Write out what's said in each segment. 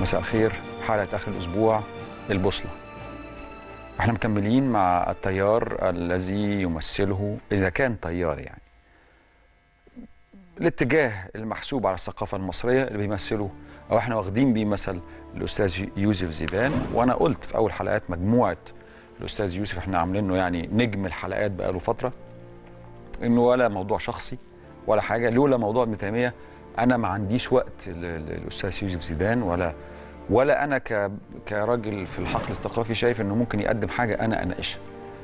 مساء الخير حلقة آخر الأسبوع البوصلة احنا مكملين مع التيار الذي يمثله إذا كان تيار يعني الاتجاه المحسوب على الثقافة المصرية اللي بيمثله أو احنا واخدين بيه مثل الأستاذ يوسف زيدان وأنا قلت في أول حلقات مجموعة الأستاذ يوسف احنا عاملينه يعني نجم الحلقات بقاله فترة إنه ولا موضوع شخصي ولا حاجة لولا موضوع ابن تيمية أنا ما عنديش وقت للأستاذ يوسف زيدان ولا ولا انا ك... كراجل في الحقل الثقافي شايف انه ممكن يقدم حاجه انا اناقشها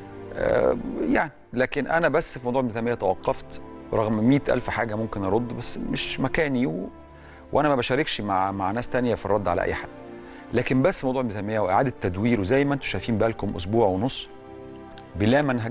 أه يعني لكن انا بس في موضوع ابن تيميه توقفت رغم مئة ألف حاجة ممكن أرد بس مش مكاني و... وأنا ما بشاركش مع مع ناس تانية في الرد على أي حد لكن بس موضوع ابن تيمية وإعادة تدويره زي ما أنتم شايفين بقالكم أسبوع ونص بلا منهج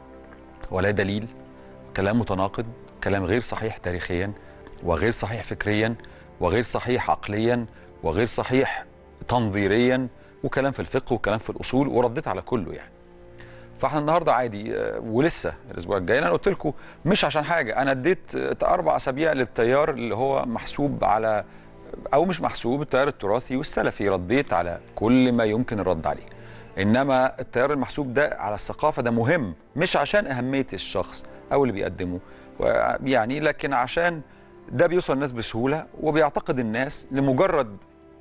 ولا دليل كلام متناقض كلام غير صحيح تاريخيا وغير صحيح فكريا وغير صحيح عقليا وغير صحيح تنظيريا وكلام في الفقه وكلام في الاصول ورديت على كله يعني فاحنا النهارده عادي ولسه الاسبوع الجاي انا قلت لكم مش عشان حاجه انا اديت اربع اسابيع للتيار اللي هو محسوب على او مش محسوب التيار التراثي والسلفي رديت على كل ما يمكن الرد عليه انما التيار المحسوب ده على الثقافه ده مهم مش عشان اهميه الشخص او اللي بيقدمه يعني لكن عشان ده بيوصل الناس بسهوله وبيعتقد الناس لمجرد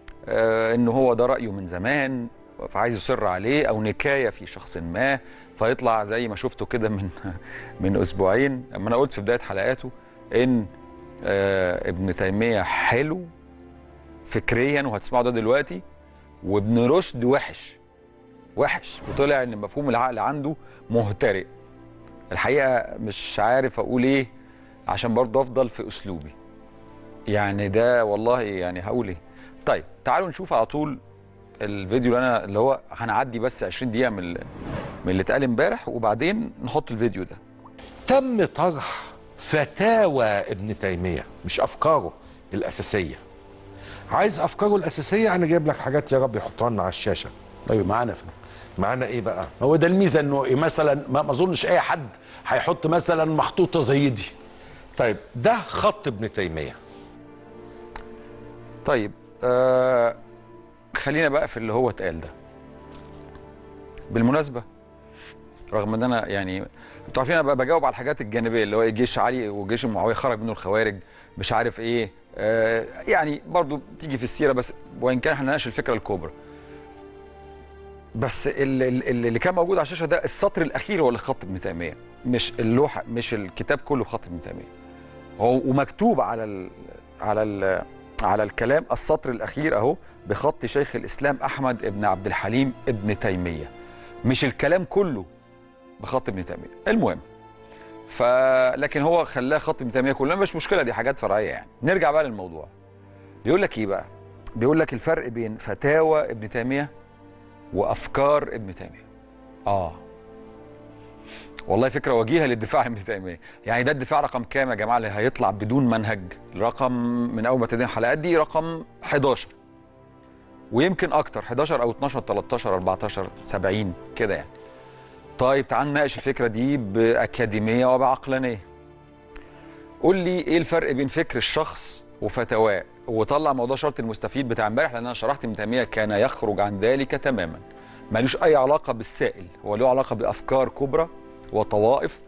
آه ان هو ده رايه من زمان فعايز يصر عليه او نكايه في شخص ما فيطلع زي ما شفته كده من من اسبوعين اما انا قلت في بدايه حلقاته ان آه ابن تيميه حلو فكريا وهتسمعوا ده دلوقتي وابن رشد وحش وحش وطلع ان مفهوم العقل عنده مهترئ الحقيقه مش عارف اقول ايه عشان برضه افضل في اسلوبي يعني ده والله يعني هقول ايه طيب تعالوا نشوف على طول الفيديو اللي انا اللي هو هنعدي بس 20 دقيقه من من اللي اتقال امبارح وبعدين نحط الفيديو ده تم طرح فتاوى ابن تيميه مش افكاره الاساسيه عايز افكاره الاساسيه انا جايب لك حاجات يا رب يحطها لنا على الشاشه ايوه معانا فندم معانا ايه بقى هو ده الميزه انه مثلا ما اظنش اي حد هيحط مثلا محطوطه زي دي طيب ده خط ابن تيميه طيب آه خلينا بقى في اللي هو اتقال ده بالمناسبه رغم ان انا يعني انتوا عارفين انا بجاوب على الحاجات الجانبيه اللي هو جيش علي وجيش معاويه خرج منه الخوارج مش عارف ايه آه يعني برضو تيجي في السيره بس وان كان احنا نناقش الفكره الكبرى بس اللي, اللي كان موجود على الشاشه ده السطر الاخير هو اللي خط ابن تيميه مش اللوحه مش الكتاب كله خط ابن تيميه هو ومكتوب على ال على ال على الكلام السطر الاخير اهو بخط شيخ الاسلام احمد ابن عبد الحليم ابن تيميه مش الكلام كله بخط ابن تيميه المهم ف لكن هو خلاه خط ابن تيميه كله مش مشكله دي حاجات فرعيه يعني نرجع بقى للموضوع بيقول لك ايه بقى بيقول لك الفرق بين فتاوى ابن تيميه وافكار ابن تيميه اه والله فكره وجيهه للدفاع عن ابن تيميه يعني ده الدفاع رقم كام يا جماعه اللي هيطلع بدون منهج رقم من اول ما ابتدينا الحلقات دي رقم 11 ويمكن اكتر 11 او 12 13 14 70 كده يعني طيب تعال نناقش الفكره دي باكاديميه وبعقلانيه قول لي ايه الفرق بين فكر الشخص وفتواه وطلع موضوع شرط المستفيد بتاع امبارح لان انا شرحت ابن تيميه كان يخرج عن ذلك تماما ملوش اي علاقه بالسائل هو له علاقه بافكار كبرى وطوائف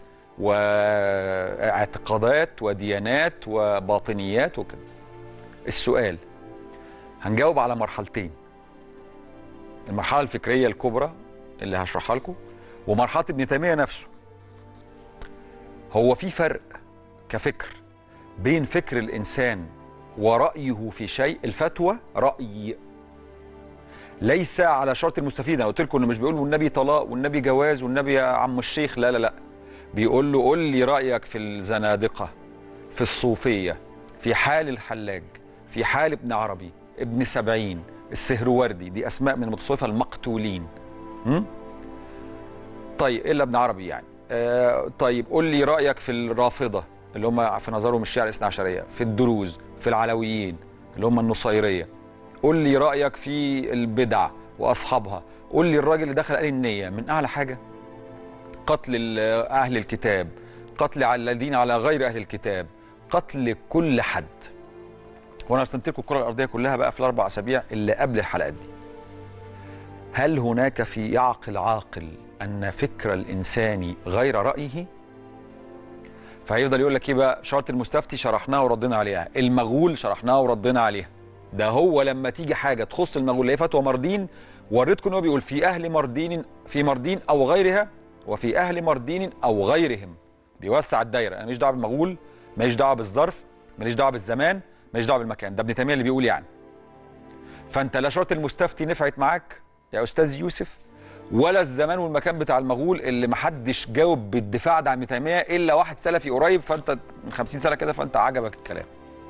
واعتقادات وديانات وباطنيات وكده السؤال هنجاوب على مرحلتين المرحله الفكريه الكبرى اللي هشرحها لكم ومرحله ابن تيميه نفسه هو في فرق كفكر بين فكر الانسان ورأيه في شيء الفتوى رأي ليس على شرط المستفيد انا قلت لكم انه مش بيقول والنبي طلاق والنبي جواز والنبي يا عم الشيخ لا لا لا بيقول له قول لي رأيك في الزنادقة في الصوفية في حال الحلاج في حال ابن عربي ابن سبعين السهروردي دي اسماء من المتصوفة المقتولين م? طيب الا ابن عربي يعني آه طيب قول لي رأيك في الرافضة اللي هم في نظرهم الشيعة الاثنى عشرية في الدروز في العلويين اللي هم النصيرية قول لي رأيك في البدع وأصحابها قول لي الراجل اللي دخل قال النية من أعلى حاجة قتل أهل الكتاب قتل على الذين على غير أهل الكتاب قتل كل حد وانا رسمت لكم الكره الارضيه كلها بقى في الاربع اسابيع اللي قبل الحلقات دي هل هناك في يعقل عاقل ان فكر الانسان غير رايه فهيفضل يقول لك ايه بقى شرط المستفتي شرحناها وردينا عليها المغول شرحناها وردينا عليها ده هو لما تيجي حاجه تخص المغول اللي هي فتوى مردين وريتكم ان هو بيقول في اهل مردين في مردين او غيرها وفي اهل مردين او غيرهم بيوسع الدايره انا ماليش دعوه بالمغول ماليش دعوه بالظرف ماليش دعوه بالزمان ماليش دعوه بالمكان ده ابن تيميه اللي بيقول يعني فانت لا شرط المستفتي نفعت معاك يا استاذ يوسف ولا الزمان والمكان بتاع المغول اللي محدش جاوب بالدفاع ده عن ابن تيميه الا واحد سلفي قريب فانت من 50 سنه كده فانت عجبك الكلام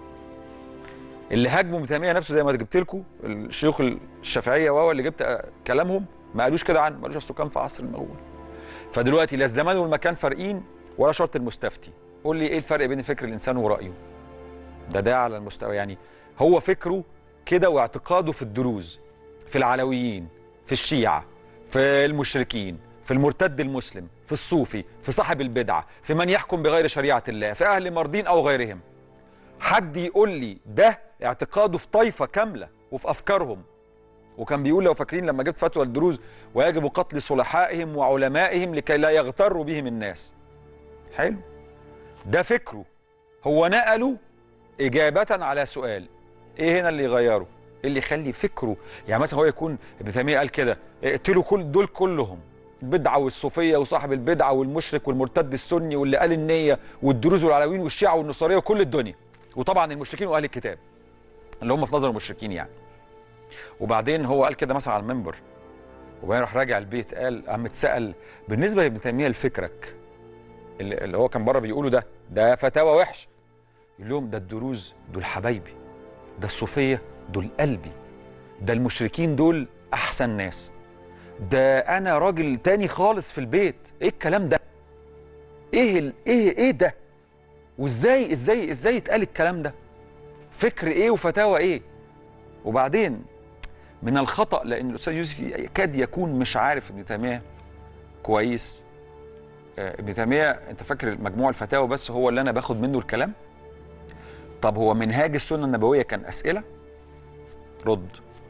اللي هاجموا ابن تيميه نفسه زي ما جبت لكم الشيوخ الشافعيه وهو اللي جبت كلامهم ما قالوش كده عنه ما قالوش اصله كان في عصر المغول فدلوقتي لا الزمان والمكان فارقين ولا شرط المستفتي قول لي ايه الفرق بين فكر الانسان ورايه ده ده على المستوى يعني هو فكره كده واعتقاده في الدروز في العلويين في الشيعة في المشركين في المرتد المسلم في الصوفي في صاحب البدعة في من يحكم بغير شريعة الله في أهل مرضين أو غيرهم حد يقول لي ده اعتقاده في طائفة كاملة وفي أفكارهم وكان بيقول لو فاكرين لما جبت فتوى الدروز ويجب قتل صلحائهم وعلمائهم لكي لا يغتروا بهم الناس حلو ده فكره هو نقله إجابة على سؤال إيه هنا اللي يغيره إيه اللي يخلي فكره يعني مثلا هو يكون ابن تيمية قال كده اقتلوا كل دول كلهم البدعة والصوفية وصاحب البدعة والمشرك والمرتد السني واللي قال النية والدروز والعلويين والشيعة والنصارية وكل الدنيا وطبعا المشركين وأهل الكتاب اللي هم في نظر المشركين يعني وبعدين هو قال كده مثلا على المنبر وبعدين راح راجع البيت قال قام اتسال بالنسبه لابن تيميه لفكرك اللي اللي هو كان بره بيقولوا ده ده فتاوى وحش يقول لهم ده الدروز دول حبايبي ده الصوفيه دول قلبي ده المشركين دول احسن ناس ده انا راجل تاني خالص في البيت ايه الكلام ده ايه ال... ايه ايه ده وازاي ازاي ازاي يتقال الكلام ده فكر ايه وفتاوى ايه وبعدين من الخطا لان الاستاذ يوسف يكاد يكون مش عارف ابن تيميه كويس آه، ابن تيميه انت فاكر مجموع الفتاوى بس هو اللي انا باخد منه الكلام طب هو منهاج السنه النبويه كان اسئله رد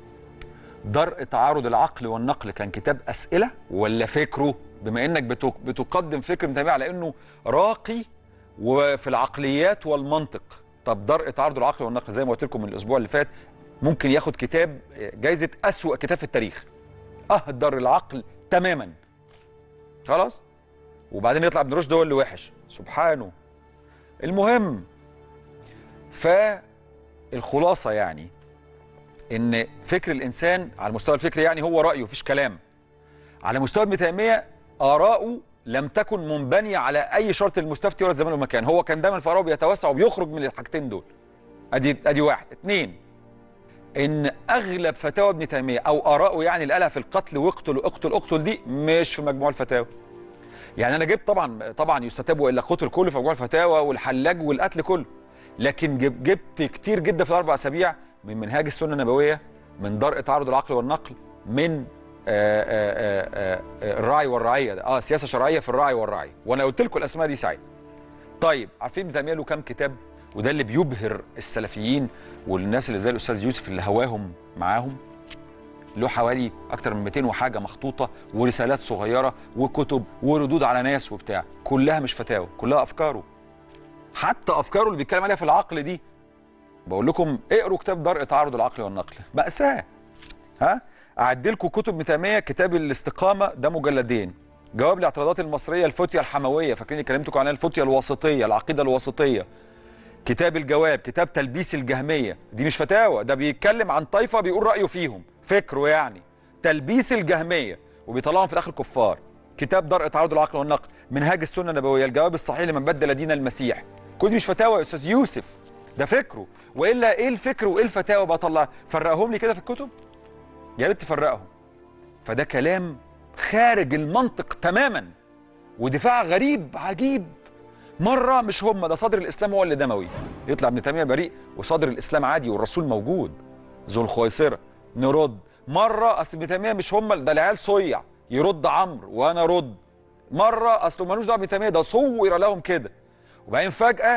درء تعارض العقل والنقل كان كتاب اسئله ولا فكره بما انك بتق- بتقدم فكر ابن تيميه على انه راقي وفي العقليات والمنطق طب درء تعارض العقل والنقل زي ما قلت لكم من الاسبوع اللي فات ممكن ياخد كتاب جايزه اسوأ كتاب في التاريخ اهدر العقل تماما خلاص وبعدين يطلع ابن رشد هو اللي وحش سبحانه المهم فالخلاصه يعني ان فكر الانسان على المستوى الفكري يعني هو رايه مفيش كلام على مستوى ابن تيميه اراءه لم تكن منبنيه على اي شرط المستفتي ولا الزمان والمكان هو كان دايما في اراءه بيتوسع وبيخرج من الحاجتين دول ادي ادي واحد اتنين ان اغلب فتاوى ابن تيميه او اراءه يعني اللي قالها في القتل واقتل اقتل اقتل دي مش في مجموع الفتاوى يعني انا جبت طبعا طبعا يستتاب والا قتل كله في مجموع الفتاوى والحلاج والقتل كله لكن جب جبت كتير جدا في الاربع اسابيع من منهاج السنه النبويه من درء تعارض العقل والنقل من آآ آآ آآ الراعي والرعيه ده. اه سياسه شرعيه في الراعي والرعيه وانا قلت لكم الاسماء دي ساعتها طيب عارفين ابن تيميه له كام كتاب وده اللي بيبهر السلفيين والناس اللي زي الاستاذ يوسف اللي هواهم معاهم له حوالي اكتر من 200 وحاجه مخطوطه ورسالات صغيره وكتب وردود على ناس وبتاع كلها مش فتاوى كلها افكاره حتى افكاره اللي بيتكلم عليها في العقل دي بقول لكم اقروا كتاب درء تعارض العقل والنقل مأساة ها اعد لكم كتب ابن تيميه كتاب الاستقامه ده مجلدين جواب الاعتراضات المصريه الفتيه الحمويه فاكرين كلمتكم عنها الفتيه الواسطيه العقيده الواسطيه كتاب الجواب كتاب تلبيس الجهميه دي مش فتاوى ده بيتكلم عن طائفه بيقول رايه فيهم فكره يعني تلبيس الجهميه وبيطلعهم في الاخر كفار كتاب درء تعارض العقل والنقل منهاج السنه النبويه الجواب الصحيح لمن بدل دين المسيح كل دي مش فتاوى يا استاذ يوسف ده فكره والا ايه الفكر وايه الفتاوى بطلع فرقهم لي كده في الكتب يا ريت تفرقهم فده كلام خارج المنطق تماما ودفاع غريب عجيب مره مش هم ده صدر الاسلام هو اللي دموي يطلع ابن تيميه بريء وصدر الاسلام عادي والرسول موجود ذو الخويصره نرد مره اصل ابن تيميه مش هم ده العيال صيع يرد عمرو وانا ارد مره اصله ملوش دعوه بابن تيميه ده صور لهم كده وبعدين فجاه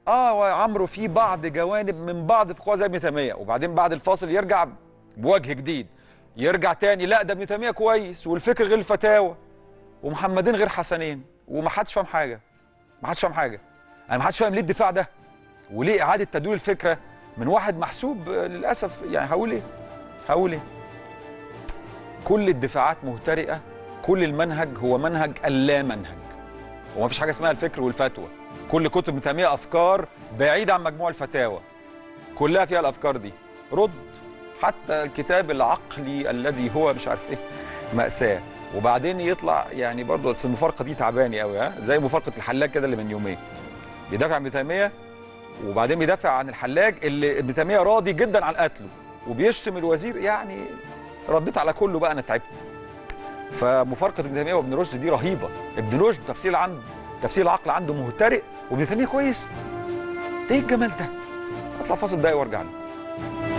اه وعمرو في بعض جوانب من بعض فقهاء زي ابن تيميه وبعدين بعد الفاصل يرجع بوجه جديد يرجع تاني لا ده ابن تيميه كويس والفكر غير الفتاوى ومحمدين غير حسنين ومحدش فاهم حاجه محدش فاهم حاجه انا محدش فاهم ليه الدفاع ده وليه اعاده تدوير الفكره من واحد محسوب آه، للاسف يعني هقول ايه هقول ايه كل الدفاعات مهترئه كل المنهج هو منهج اللا منهج وما فيش حاجه اسمها الفكر والفتوى كل كتب ابن تيميه افكار بعيده عن مجموع الفتاوى كلها فيها الافكار دي رد حتى الكتاب العقلي الذي هو مش عارف ايه ماساه وبعدين يطلع يعني برضه أصل المفارقه دي تعباني قوي ها زي مفارقه الحلاج كده اللي من يومين بيدافع عن ابن تيميه وبعدين بيدافع عن الحلاج اللي ابن تيميه راضي جدا عن قتله وبيشتم الوزير يعني رديت على كله بقى انا تعبت فمفارقه ابن تيميه وابن رشد دي رهيبه ابن رشد تفسير عنده تفسير العقل عنده مهترئ وابن تيميه كويس ايه الجمال ده اطلع فاصل دقايق وارجع لك